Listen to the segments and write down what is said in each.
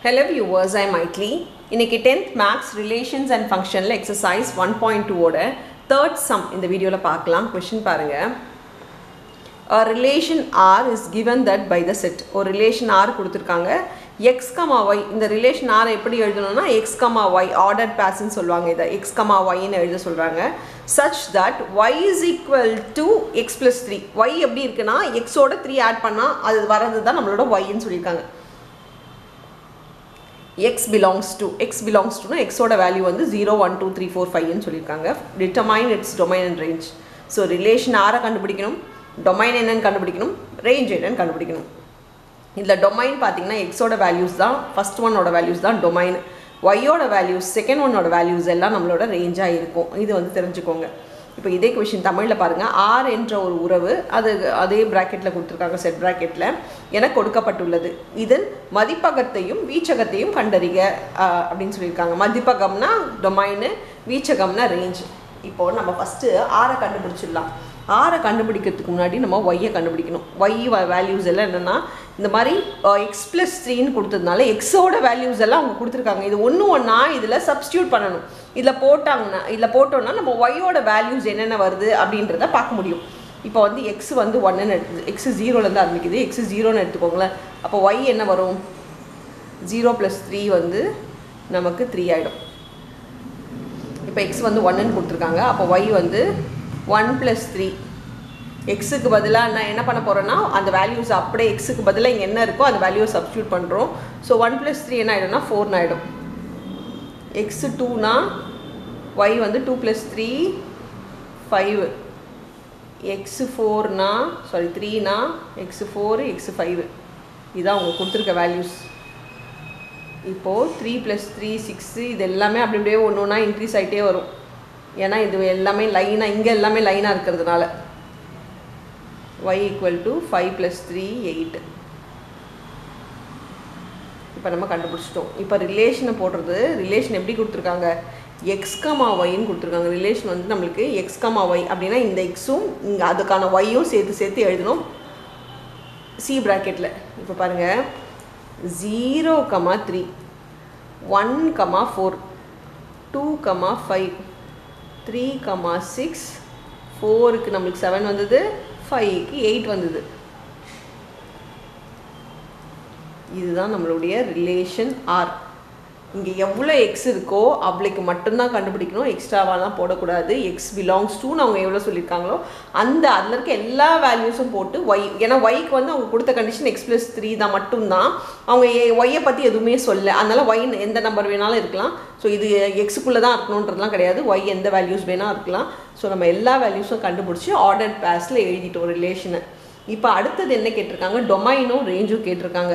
Hello viewers, I am Maitli. இன்னைக்கு tenth maths relations and ஃபங்க்ஷனில் exercise one point டூவோட third sum இந்த வீடியோவில் பார்க்கலாம் கொஷின் பாருங்கள் a relation r is given that by the set ஒரு ரிலேஷன் r கொடுத்துருக்காங்க x கமா ஒய் இந்த ரிலேஷன் r எப்படி எழுதணும்னா x கமா ஒய் ஆர்டர் பேஸ்ன்னு சொல்லுவாங்க இதை x கமா ஒய்ன்னு எழுத சொல்கிறாங்க such that y is equal to x plus three y எப்படி இருக்குன்னா எக்ஸோட த்ரீ ஆட் பண்ணால் அது வர்றது தான் நம்மளோட ஒய்ன்னு சொல்லியிருக்காங்க x belongs to x belongs டுனா எக்ஸோட வேல்யூ வந்து zero one two three four ஃபைவ்னு சொல்லியிருக்காங்க determine its domain and range so relation ஆரை கண்டுபிடிக்கணும் டொமைன் என்னன்னு கண்டுபிடிக்கணும் ரேஞ்ச் என்னன்னு கண்டுபிடிக்கணும் இதில் டொமைன் பார்த்தீங்கன்னா எக்ஸோட வேல்யூஸ் தான் ஃபஸ்ட் ஒன்னோட வேல்யூஸ் தான் டொமைன் ஒய்யோட வேல்யூஸ் செகண்ட் ஒன்னோட வேல்யூஸ் எல்லாம் நம்மளோட ரேஞ்சாக இருக்கும் இது வந்து தெரிஞ்சுக்கோங்க இப்போ இதே கொஷின் தமிழில் பாருங்கள் ஆர் என்ற ஒரு உறவு அது அதே ப்ராக்கெட்டில் கொடுத்துருக்காங்க செட் ப்ராக்கெட்டில் என கொடுக்கப்பட்டுள்ளது இதன் மதிப்பகத்தையும் வீச்சகத்தையும் கண்டறிக ஆஹ், அப்படின்னு சொல்லியிருக்காங்க மதிப்பகம்னா டொமைனு வீச்சகம்னா ரேஞ்ச் இப்போது நம்ம ஃபஸ்ட்டு ஆரை கண்டுபிடிச்சிடலாம் ஆரை கண்டுபிடிக்கிறதுக்கு முன்னாடி நம்ம ஒய்யை கண்டுபிடிக்கணும் ஒய் வேல்யூஸ் எல்லாம் என்னென்னா இந்த மாதிரி எக்ஸ் ப்ளஸ் த்ரீன்னு கொடுத்ததுனால எக்ஸோட வேல்யூஸ் எல்லாம் அவங்க கொடுத்துருக்காங்க இது ஒன்று ஒன்றா இதில் சப்ஸ்டியூட் பண்ணணும் இதில் போட்டாங்கன்னா இதில் போட்டோம்னா நம்ம ஒய்யோட வேல்யூஸ் என்னென்ன வருது அப்படின்றத பார்க்க முடியும் இப்போ வந்து எக்ஸ் வந்து ஒன்றுன்னு எடுத்து எக்ஸ் ஜீரோலேருந்து ஆரம்பிக்குது எக்ஸ் ஜீரோன்னு எடுத்துக்கோங்களேன் அப்போ ஒய் என்ன வரும் ஜீரோ ப்ளஸ் த்ரீ வந்து நமக்கு த்ரீ ஆகிடும் இப்போ எக்ஸ் வந்து ஒன்றுன்னு கொடுத்துருக்காங்க அப்போ ஒய் வந்து ஒன் ப்ளஸ் த்ரீ எக்ஸுக்கு பதிலாக நான் என்ன பண்ண போகிறேன்னா அந்த வேல்யூஸ் அப்படியே எக்ஸுக்கு பதிலாக இங்கே என்ன இருக்கோ அந்த வேல்யூவை சப்ஸ்டியூட் பண்ணுறோம் ஸோ ஒன் ப்ளஸ் த்ரீ என்ன ஆகிடும்னா ஃபோர்னு ஆகிடும் எக்ஸு டூனா ஒய் வந்து two plus three five x ஃபோர்னா சாரி த்ரீனா எக்ஸு ஃபோரு எக்ஸு ஃபைவ் இதான் அவங்க கொடுத்துருக்க வேல்யூஸ் இப்போது த்ரீ ப்ளஸ் த்ரீ சிக்ஸு இது எல்லாமே அப்படி அப்படியே ஒன்று ஒன்றா இன்க்ரீஸ் ஆகிட்டே வரும் ஏன்னா இது எல்லாமே லைனாக இங்கே எல்லாமே லைனாக இருக்கிறதுனால y equal to five plus three eight இப்போ நம்ம கண்டுபிடிச்சிட்டோம் இப்போ ரிலேஷனை போடுறது ரிலேஷன் எப்படி கொடுத்துருக்காங்க எக்ஸ் கமா ஒய்ன்னு கொடுத்துருக்காங்க ரிலேஷன் வந்து நம்மளுக்கு எக்ஸ் கமா ஒய் அப்படின்னா இந்த எக்ஸும் இங்கே அதுக்கான ஒய்யும் சேர்த்து சேர்த்து எழுதணும் சி ப்ராக்கெட்டில் இப்போ பாருங்கள் zero comma three one comma four two comma five three comma six ஃபோருக்கு நம்மளுக்கு செவன் வந்தது ஃபைவ்க்கு எயிட் வந்தது இதுதான் நம்மளுடைய ரிலேஷன் ஆர் இங்கே எவ்வளோ எக்ஸ் இருக்கோ அவளுக்கு மட்டும்தான் கண்டுபிடிக்கணும் எக்ஸ்ட்ராவாலாம் போடக்கூடாது எக்ஸ் பிலாங்ஸ் டூன்னு அவங்க எவ்வளோ சொல்லியிருக்காங்களோ அந்த அதில் இருக்க எல்லா வேல்யூஸும் போட்டு ஒய் ஏன்னா ஒய்க்கு வந்து அவங்க கொடுத்த கண்டிஷன் எக்ஸ் ப்ளஸ் த்ரீ தான் மட்டும்தான் அவங்க ஒய்யை பற்றி எதுவுமே சொல்ல அதனால் ஒய் எந்த நம்பர் வேணாலும் இருக்கலாம் ஸோ இது எக்ஸுக்குள்ளே தான் இருக்கணுன்றதுலாம் கிடையாது ஒய் எந்த வேல்யூஸ் வேணால் இருக்கலாம் ஸோ நம்ம எல்லா வேல்யூஸும் கண்டுபிடிச்சி ஆர்டர் பேஸில் எழுதிட்டோம் ரிலேஷனை இப்போ அடுத்தது என்ன கேட்டிருக்காங்க டொமைனும் ரேஞ்சும் கேட்டிருக்காங்க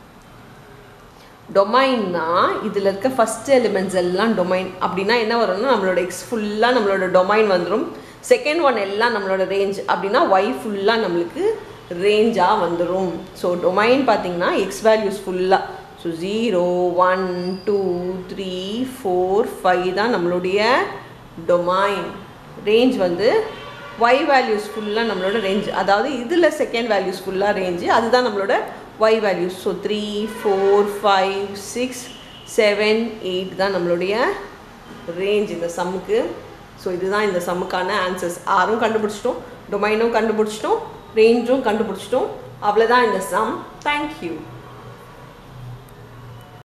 டொமைன்னா இதில் இருக்க ஃபஸ்ட் எலிமெண்ட்ஸ் எல்லாம் டொமைன் அப்படின்னா என்ன வரும்னா நம்மளோட எக்ஸ் ஃபுல்லாக நம்மளோட டொமைன் வந்துடும் செகண்ட் ஒன் எல்லாம் நம்மளோட ரேஞ்ச் அப்படின்னா ஒய் ஃபுல்லாக நம்மளுக்கு ரேஞ்சாக வந்துடும் ஸோ டொமைன் பார்த்தீங்கன்னா எக்ஸ் வேல்யூஸ் ஃபுல்லாக so zero one two three four five தான் நம்மளுடைய டொமைன் ரேஞ்ச் வந்து ஒய் வேல்யூஸ் ஃபுல்லாக நம்மளோட ரேஞ்ச் அதாவது இதில் செகண்ட் வேல்யூஸ் ஃபுல்லாக ரேஞ்சு அதுதான் நம்மளோட y values so three four five six seven eight தான் நம்மளுடைய ரேஞ்ச் இந்த சம்முக்கு ஸோ இதுதான் இந்த சம்முக்கான ஆன்சர்ஸ் ஆரும் கண்டுபிடிச்சிட்டோம் டொமைனும் கண்டுபிடிச்சிட்டோம் ரேஞ்சும் கண்டுபிடிச்சிட்டோம் அவ்வளோதான் இந்த சம் தேங்க்யூ